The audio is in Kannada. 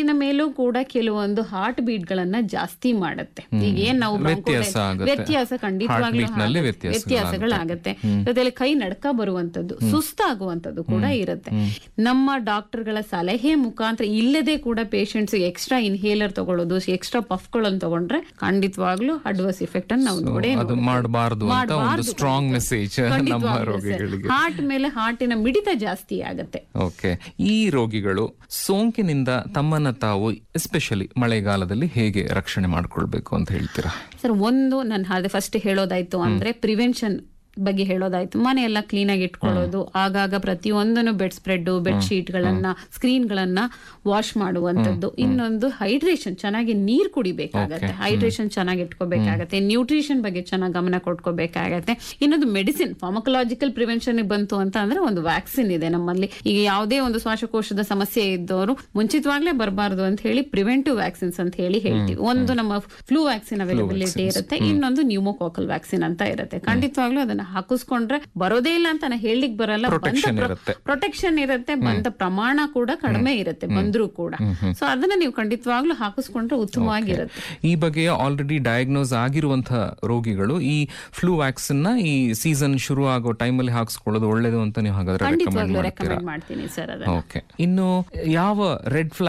ಹಾರ್ಟಿನ ಮೇಲೂ ಕೂಡ ಕೆಲವೊಂದು ಹಾರ್ಟ್ ಬೀಟ್ ಗಳನ್ನ ಜಾಸ್ತಿ ಮಾಡುತ್ತೆ ಈಗ ಏನ್ ನಾವು ವ್ಯತ್ಯಾಸ bronchodilatation- ಆಗುತ್ತೆ. ವ್ಯತ್ಯಾಸ ಖಂಡಿತವಾಗ್ಲೂ Heartbeat ನಲ್ಲಿ ಆಗುತ್ತೆ. ವ್ಯತ್ಯಾಸಗಳಾಗುತ್ತೆ. ವ್ಯತ್ಯಾಸಗಳಾಗುತ್ತೆ ಜೊತೆಲಿ ಕೈ ನಡ್ಕ ಬರುವಂತದ್ದು ಸುಸ್ತಾಗುವಂತದ್ದು ಕೂಡ ಇರುತ್ತೆ ನಮ್ಮ ಡಾಕ್ಟರ್ಗಳ ಸಲಹೆ ಮುಖಾಂತರ ಇಲ್ಲದೆ ಕೂಡ ಪೇಷಂಟ್ಸ್ ಎಕ್ಸ್ಟ್ರಾ ಇನ್ಹೇಲರ್ ತಗೊಳ್ಳೋದು ಎಕ್ಸ್ಟ್ರಾ ಪಫ್ಗಳನ್ನು ತಗೊಂಡ್ರೆ ಖಂಡಿತವಾಗ್ಲೂ ಅಡ್ವರ್ಸ್ ಇಫೆಕ್ಟ್ ಅನ್ನು ನಾವು ನೋಡೇ ಅದು ಮಾಡಬಾರದು ಅಂತ ಒಂದು ಸ್ಟ್ರಾಂಗ್ ಮೆಸೇಜ್ ನಮ್ಮ ರೋಗಿಗಳಿಗೆ ಹಾರ್ಟ್ ಮೇಲೆ ಹಾರ್ಟಿನ ಮಿಡಿತ ಜಾಸ್ತಿ ಆಗುತ್ತೆ ಓಕೆ ಈ ರೋಗಿಗಳು ಸೋಂಕಿನಿಂದ ತಮ್ಮನ್ನ ತಾವು ಎಸ್ಪೆಷಲಿ ಮಳೆಗಾಲದಲ್ಲಿ ಹೇಗೆ ರಕ್ಷಣೆ ಮಾಡ್ಕೊಳ್ಬೇಕು ಅಂತ ಹೇಳ್ತೀರಾ ಸರ್ ಒಂದು ನಾನು ಅದೇ ಫಸ್ಟ್ ಹೇಳೋದಾಯ್ತು ಅಂದ್ರೆ ಪ್ರಿವೆನ್ಷನ್ ಬಗ್ಗೆ ಹೇಳೋದಾಯ್ತು ಮನೆ ಎಲ್ಲ ಕ್ಲೀನ್ ಆಗಿ ಇಟ್ಕೊಳ್ಳೋದು ಆಗಾಗ ಪ್ರತಿಯೊಂದನ್ನು ಬೆಡ್ ಸ್ಪ್ರೆಡ್ ಬೆಡ್ ಶೀಟ್ ಗಳನ್ನ ಸ್ಕ್ರೀನ್ ಗಳನ್ನ ವಾಶ್ ಮಾಡುವಂತದ್ದು ಇನ್ನೊಂದು ಹೈಡ್ರೇಷನ್ ಚೆನ್ನಾಗಿ ನೀರ್ ಕುಡಿಬೇಕಾಗತ್ತೆ ಹೈಡ್ರೇಷನ್ ಚೆನ್ನಾಗಿ ಇಟ್ಕೋಬೇಕಾಗತ್ತೆ ನ್ಯೂಟ್ರಿಷನ್ ಬಗ್ಗೆ ಚೆನ್ನಾಗಿ ಗಮನ ಕೊಟ್ಕೋಬೇಕಾಗತ್ತೆ ಇನ್ನೊಂದು ಮೆಡಿಸಿನ್ ಫಾರ್ಮಕಲಾಜಿಕಲ್ ಪ್ರಿವೆನ್ಷನ್ ಬಂತು ಅಂತ ಅಂದ್ರೆ ಒಂದು ವ್ಯಾಕ್ಸಿನ್ ಇದೆ ನಮ್ಮಲ್ಲಿ ಈಗ ಯಾವುದೇ ಒಂದು ಶ್ವಾಸಕೋಶದ ಸಮಸ್ಯೆ ಇದ್ದವರು ಮುಂಚಿತವಾಗ್ಲೇ ಬರಬಾರದು ಅಂತ ಹೇಳಿ ಪ್ರಿವೆಂಟಿವ್ ವ್ಯಾಕ್ಸಿನ್ಸ್ ಅಂತ ಹೇಳಿ ಹೇಳ್ತೀವಿ ಒಂದು ನಮ್ಮ ಫ್ಲೂ ವ್ಯಾಕ್ಸಿನ್ ಅವೈಲಬಿಲಿಟಿ ಇರುತ್ತೆ ಇನ್ನೊಂದು ನ್ಯೂಮೋಕಾಕಲ್ ವ್ಯಾಕ್ಸಿನ್ ಅಂತ ಇರುತ್ತೆ ಖಂಡಿತವಾಗ್ಲೂ ಅದನ್ನ ಹಾಕಿಸ್ಕೊಂಡ್ರೆ ಬರೋದೇ ಇಲ್ಲ ಅಂತ ನಾನು ಹೇಳಲಿಕ್ಕೆ ಬರಲ್ಲ Protection ಇರುತ್ತೆ. ಪ್ರೊಟೆಕ್ಷನ್ ಇರುತ್ತೆ ಬಂದ ಪ್ರಮಾಣ ಕೂಡ ಕಡಿಮೆ ಇರುತ್ತೆ ಬಂದ್ರೂ ಕೂಡ ಸೊ ಅದನ್ನ ನೀವು ಖಂಡಿತವಾಗ್ಲೂ ಹಾಕಿಸ್ಕೊಂಡ್ರೆ ಉತ್ತಮವಾಗಿರುತ್ತೆ ಈ ಬಗ್ಗೆ ಆಲ್ರೆಡಿ ಡಯಾಗ್ನೋಸ್ ಆಗಿರುವಂತಹ ರೋಗಿಗಳು ಈ ಫ್ಲೂ ವ್ಯಾಕ್ಸಿನ್ ನ ಈ ಸೀಸನ್ ಶುರು ಆಗೋ ಟೈಮಲ್ಲಿ ಹಾಕ್ಸ್ಕೊಳ್ಳೋದು ಒಳ್ಳೇದು ಅಂತ ನೀವು ಹಾಗಾದ್ರೆ ರೆಕಮೆಂಡ್ ಖಂಡಿತವಾಗ್ಲೂ ಮಾಡ್ತೀರಾ ರೆಕಮೆಂಡ್ ಮಾಡ್ತೀನಿ ಸರ್ ಅದನ್ನ ಓಕೆ ಇನ್ನು ಯಾವ ರೆಡ್ ಫ್ಲಾಗ್